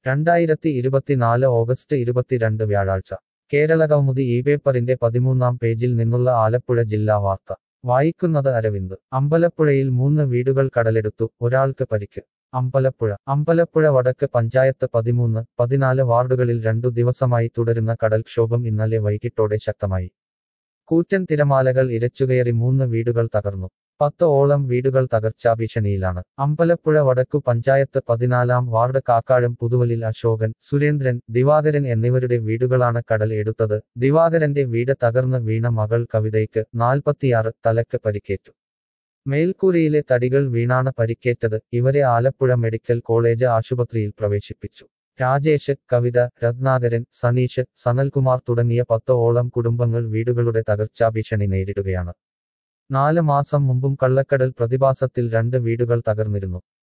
രണ്ടായിരത്തി ഇരുപത്തിനാല് ഓഗസ്റ്റ് ഇരുപത്തിരണ്ട് വ്യാഴാഴ്ച കേരളകൗമുദി ഈ പേപ്പറിന്റെ പതിമൂന്നാം പേജിൽ നിന്നുള്ള ആലപ്പുഴ ജില്ലാ വാർത്ത വായിക്കുന്നത് അരവിന്ദ് അമ്പലപ്പുഴയിൽ മൂന്ന് വീടുകൾ കടലെടുത്തു ഒരാൾക്ക് പരിക്ക് അമ്പലപ്പുഴ അമ്പലപ്പുഴ വടക്ക് പഞ്ചായത്ത് പതിമൂന്ന് പതിനാല് വാർഡുകളിൽ രണ്ടു ദിവസമായി തുടരുന്ന കടൽക്ഷോഭം ഇന്നലെ വൈകിട്ടോടെ ശക്തമായി കൂറ്റൻ തിരമാലകൾ ഇരച്ചുകയറി മൂന്ന് വീടുകൾ തകർന്നു പത്ത് ഓളം വീടുകൾ തകർച്ചാഭീഷണിയിലാണ് അമ്പലപ്പുഴ വടക്കു പഞ്ചായത്ത് പതിനാലാം വാർഡ് കാക്കാഴം പുതുവലിൽ അശോകൻ സുരേന്ദ്രൻ ദിവാകരൻ എന്നിവരുടെ വീടുകളാണ് കടൽ എടുത്തത് ദിവാകരന്റെ വീട് തകർന്ന് വീണ മകൾ കവിതയ്ക്ക് നാൽപ്പത്തിയാറ് തലക്ക് പരിക്കേറ്റു മേൽക്കൂരയിലെ തടികൾ വീണാണ് പരിക്കേറ്റത് ഇവരെ ആലപ്പുഴ മെഡിക്കൽ കോളേജ് ആശുപത്രിയിൽ പ്രവേശിപ്പിച്ചു രാജേഷ് കവിത രത്നാകരൻ സനീഷ് സനൽകുമാർ തുടങ്ങിയ പത്ത് ഓളം കുടുംബങ്ങൾ വീടുകളുടെ തകർച്ചാഭീഷണി നേരിടുകയാണ് നാല് മാസം മുമ്പും കള്ളക്കടൽ പ്രതിഭാസത്തിൽ രണ്ട് വീടുകൾ തകർന്നിരുന്നു